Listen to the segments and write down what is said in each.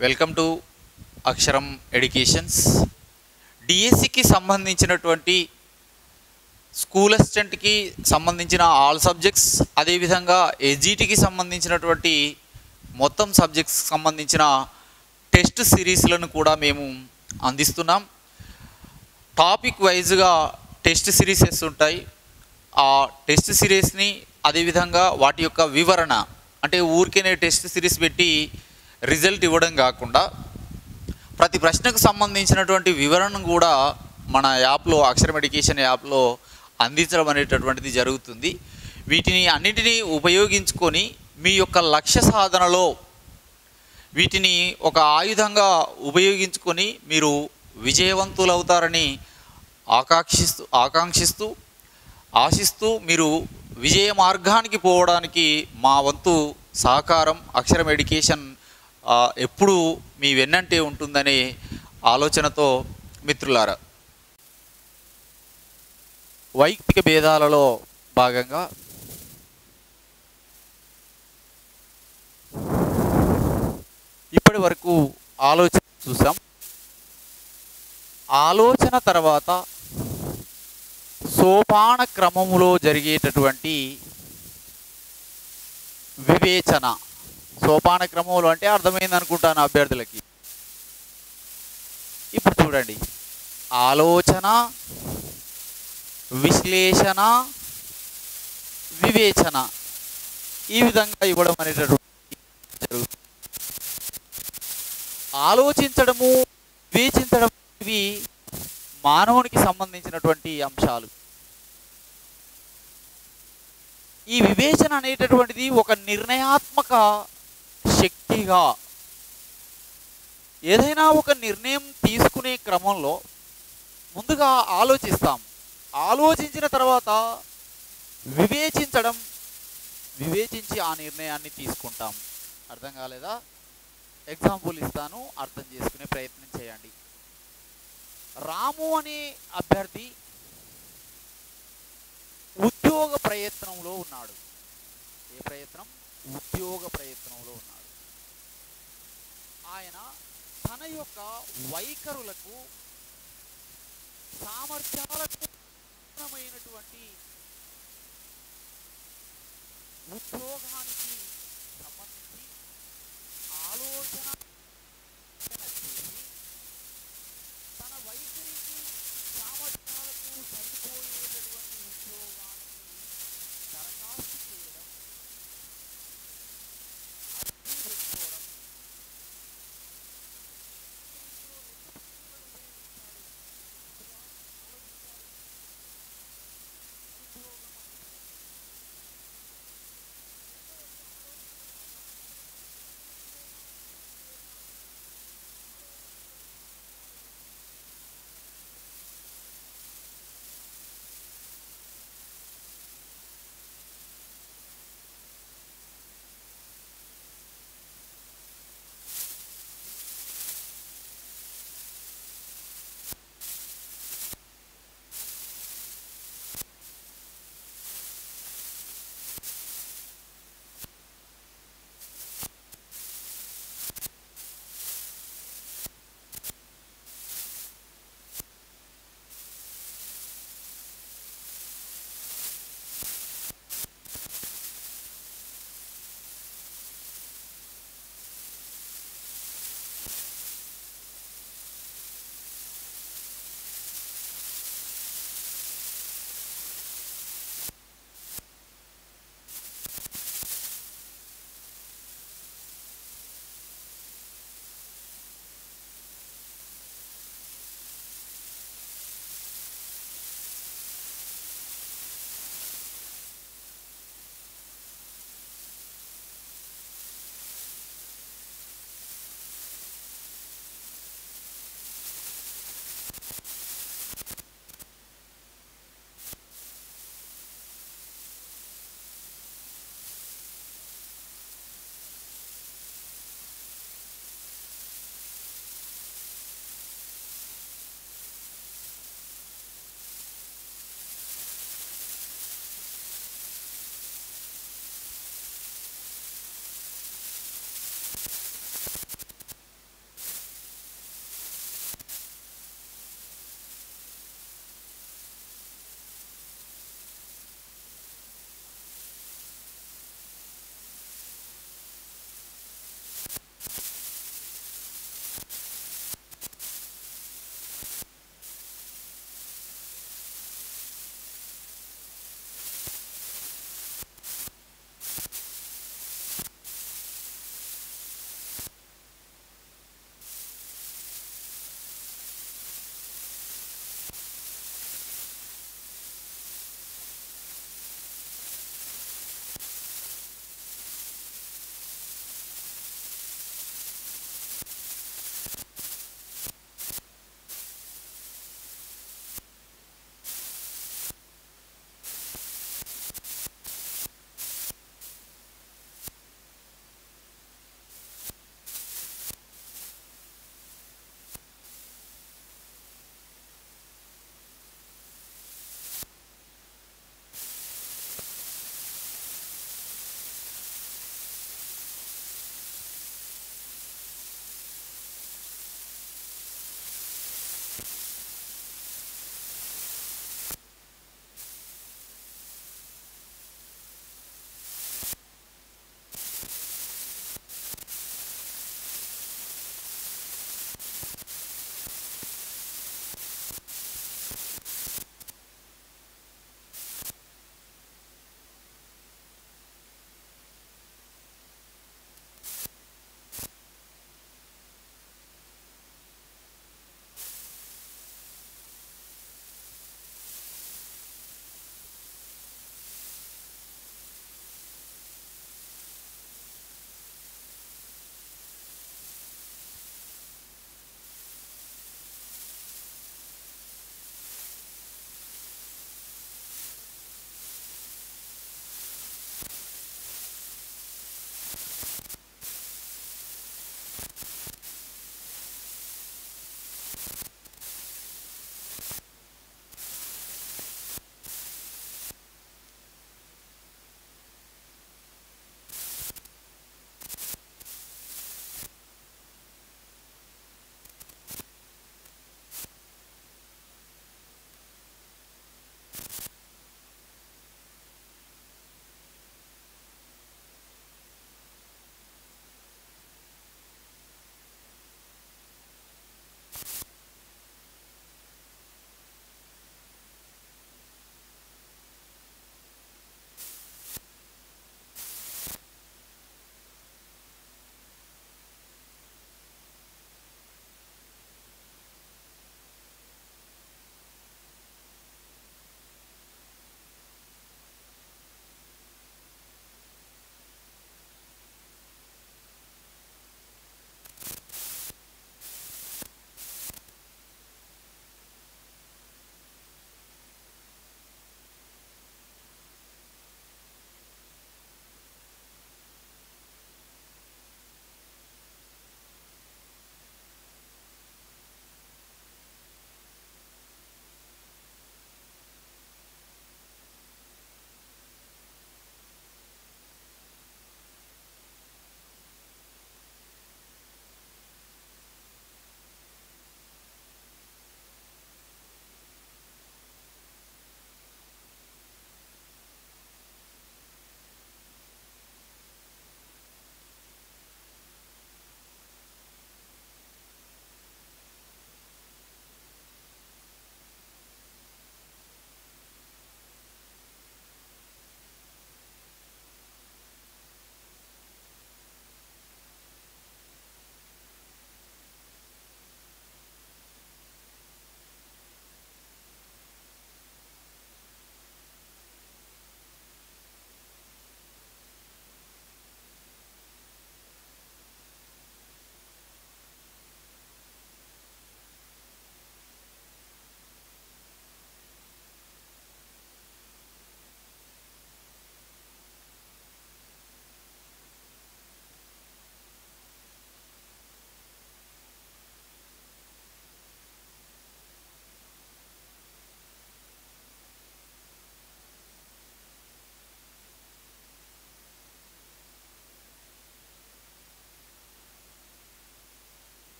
welcome to అక్షరం educations డిఎస్సికి సంబంధించినటువంటి స్కూల్ అసిస్టెంట్కి సంబంధించిన ఆల్ సబ్జెక్ట్స్ అదేవిధంగా ఎస్జిటికి సంబంధించినటువంటి మొత్తం సబ్జెక్ట్స్ సంబంధించిన టెస్ట్ సిరీస్లను కూడా మేము అందిస్తున్నాం టాపిక్ వైజ్గా టెస్ట్ సిరీసెస్ ఉంటాయి ఆ టెస్ట్ సిరీస్ని అదేవిధంగా వాటి యొక్క వివరణ అంటే ఊరికేనే టెస్ట్ సిరీస్ పెట్టి రిజల్ట్ ఇవ్వడం కాకుండా ప్రతి ప్రశ్నకు సంబంధించినటువంటి వివరణను కూడా మన యాప్లో అక్షరం ఎడ్యుకేషన్ యాప్లో అందించడం అనేటటువంటిది జరుగుతుంది వీటిని అన్నిటినీ ఉపయోగించుకొని మీ యొక్క లక్ష్య సాధనలో వీటిని ఒక ఆయుధంగా ఉపయోగించుకొని మీరు విజయవంతులవుతారని ఆకాంక్షిస్తూ ఆకాంక్షిస్తూ ఆశిస్తూ మీరు విజయ మార్గానికి పోవడానికి మా వంతు సహకారం అక్షరం ఎడ్యుకేషన్ ఆ, ఎప్పుడూ మీ వెన్నంటే ఉంటుందనే ఆలోచనతో మిత్రులారా వైయక్తిక భేదాలలో భాగంగా ఇప్పటి వరకు ఆలోచన చూసాం ఆలోచన తర్వాత సోపాన క్రమములో జరిగేటటువంటి వివేచన సోపాన క్రమంలో అంటే అర్థమైంది అనుకుంటాను అభ్యర్థులకి ఇప్పుడు చూడండి ఆలోచన విశ్లేషణ వివేచన ఈ విధంగా ఇవ్వడం అనేటటువంటి జరుగుతుంది ఆలోచించడము వివేచించడం ఇవి మానవునికి సంబంధించినటువంటి అంశాలు ఈ వివేచన అనేటటువంటిది ఒక నిర్ణయాత్మక శక్తిగా ఏదైనా ఒక నిర్ణయం తీసుకునే క్రమంలో ముందుగా ఆలోచిస్తాం ఆలోచించిన తర్వాత వివేచించడం వివేచించి ఆ నిర్ణయాన్ని తీసుకుంటాం అర్థం కాలేదా ఎగ్జాంపుల్ ఇస్తాను అర్థం చేసుకునే ప్రయత్నం చేయండి రాము అనే అభ్యర్థి ఉద్యోగ ప్రయత్నంలో ఉన్నాడు ఏ ప్రయత్నం ఉద్యోగ ప్రయత్నంలో ఉన్నాడు ఆయన తన యొక్క వైఖరులకు సామర్థ్యాలకు అనుగుణమైనటువంటి ఉద్యోగానికి సంబంధించి ఆలోచన చేసి తన వైఖరికి సామర్థ్యాలకు సరిపోయేటటువంటి ఉద్యోగానికి దరఖాస్తు చేయడం అర్జీ పెట్టుకోవడం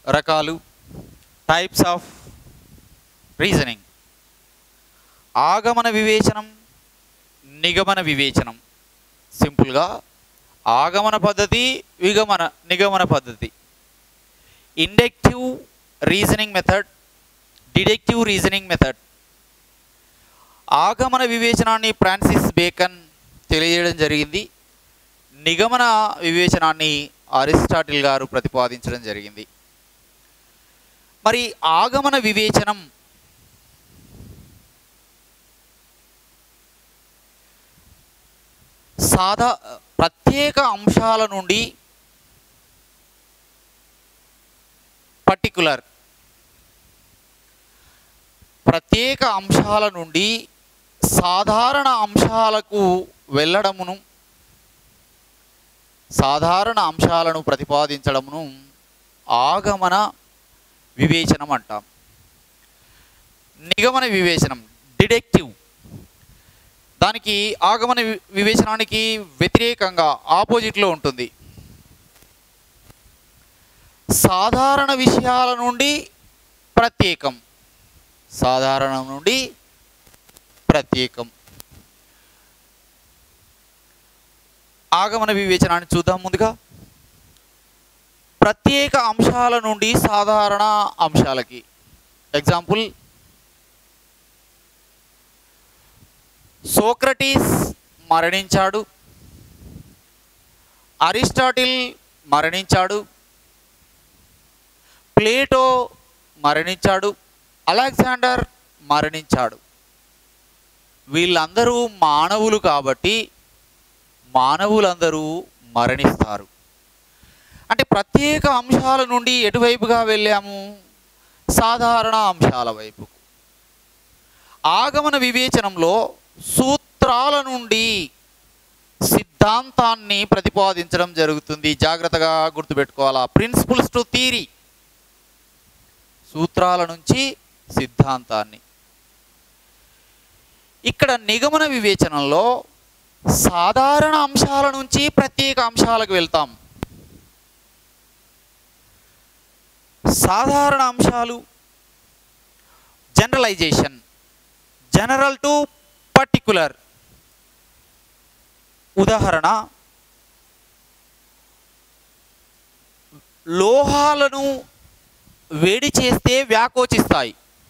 రకాలు టైప్స్ ఆఫ్ రీజనింగ్ ఆగమన వివేచనం నిగమన వివేచనం సింపుల్గా ఆగమన పద్ధతి విగమన నిగమన పద్ధతి inductive reasoning method deductive reasoning method ఆగమన వివేచనాన్ని ఫ్రాన్సిస్ బేకన్ తెలియజేయడం జరిగింది నిగమన వివేచనాన్ని అరిస్టాటిల్ గారు ప్రతిపాదించడం జరిగింది మరి ఆగమన వివేచనం సాదా ప్రత్యేక అంశాల నుండి పర్టికులర్ ప్రత్యేక అంశాల నుండి సాధారణ అంశాలకు వెళ్ళడమును సాధారణ అంశాలను ప్రతిపాదించడమును ఆగమన వివేచనం అంటాం నిగమన వివేచనం డిడెక్టివ్ దానికి ఆగమన వి- వివేచనానికి వ్యతిరేకంగా ఆపోజిట్లో ఉంటుంది సాధారణ విషయాల నుండి ప్రత్యేకం సాధారణం నుండి ప్రత్యేకం ఆగమన వివేచనాన్ని చూద్దాం ముందుగా ప్రత్యేక అంశాల నుండి సాధారణ అంశాలకి ఎగ్జాంపుల్ సోక్రటీస్ మరణించాడు అరిస్టాటిల్ మరణించాడు ప్లేటో మరణించాడు అలెగ్జాండర్ మరణించాడు వీళ్ళందరూ మానవులు కాబట్టి మానవులందరూ మరణిస్తారు అంటే ప్రత్యేక అంశాల నుండి ఎటువైపుగా వెళ్ళాము సాధారణ అంశాల వైపుకు ఆగమన వివేచనంలో సూత్రాల నుండి సిద్ధాంతాన్ని ప్రతిపాదించడం జరుగుతుంది జాగ్రత్తగా గుర్తుపెట్టుకోవాలా ప్రిన్సిపల్స్ టు థీరీ సూత్రాల నుంచి సిద్ధాంతాన్ని ఇక్కడ నిగమన వివేచనంలో సాధారణ అంశాల నుంచి ప్రత్యేక అంశాలకు వెళ్తాం సాధారణ అంశాలు జనరలైజేషన్ జనరల్ టు పర్టికులర్ ఉదాహరణ లోహాలను వేడి చేస్తే వ్యాకోచిస్తాయి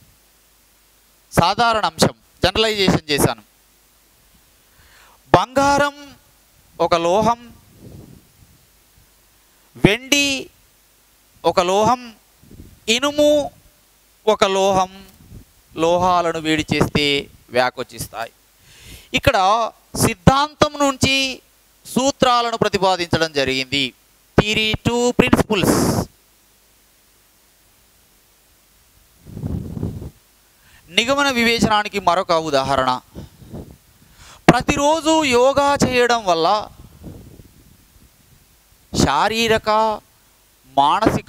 సాధారణ అంశం జనరలైజేషన్ చేశాను బంగారం ఒక లోహం వెండి ఒక లోహం ఇనుము ఒక లోహం లోహాలను వేడి చేస్తే వ్యాకోచిస్తాయి ఇక్కడ సిద్ధాంతం నుంచి సూత్రాలను ప్రతిపాదించడం జరిగింది థీరీ టు ప్రిన్సిపుల్స్ నిగమన వివేచనానికి మరొక ఉదాహరణ ప్రతిరోజు యోగా చేయడం వల్ల శారీరక మానసిక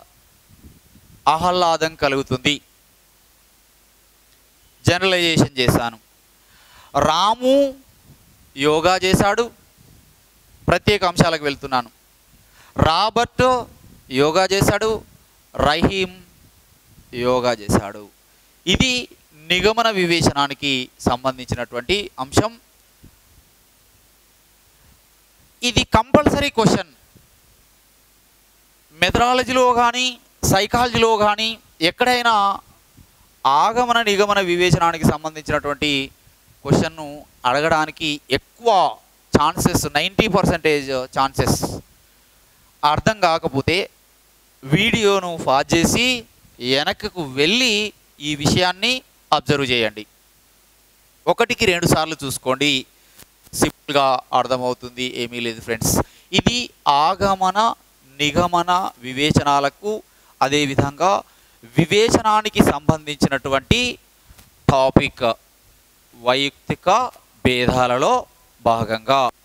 ఆహ్లాదం కలుగుతుంది జనరలైజేషన్ చేశాను రాము యోగా చేశాడు ప్రత్యేక అంశాలకు వెళ్తున్నాను రాబర్ట్ యోగా చేశాడు రహీం యోగా చేశాడు ఇది నిగమన వివేచనానికి సంబంధించినటువంటి అంశం ఇది కంపల్సరీ క్వశ్చన్ మెథడాలజీలో కానీ సైకాలజీలో కానీ ఎక్కడైనా ఆగమన నిగమన వివేచనానికి సంబంధించినటువంటి క్వశ్చన్ను అడగడానికి ఎక్కువ ఛాన్సెస్ నైంటీ పర్సెంటేజ్ ఛాన్సెస్ అర్థం కాకపోతే వీడియోను పాజ్ చేసి వెనకకు వెళ్ళి ఈ విషయాన్ని అబ్జర్వ్ చేయండి ఒకటికి రెండు సార్లు చూసుకోండి సింపుల్గా అర్థమవుతుంది ఏమీ లేదు ఫ్రెండ్స్ ఇది ఆగమన నిగమన వివేచనాలకు అదేవిధంగా వివేచనానికి సంబంధించినటువంటి టాపిక్ వైయక్తిక భేదాలలో భాగంగా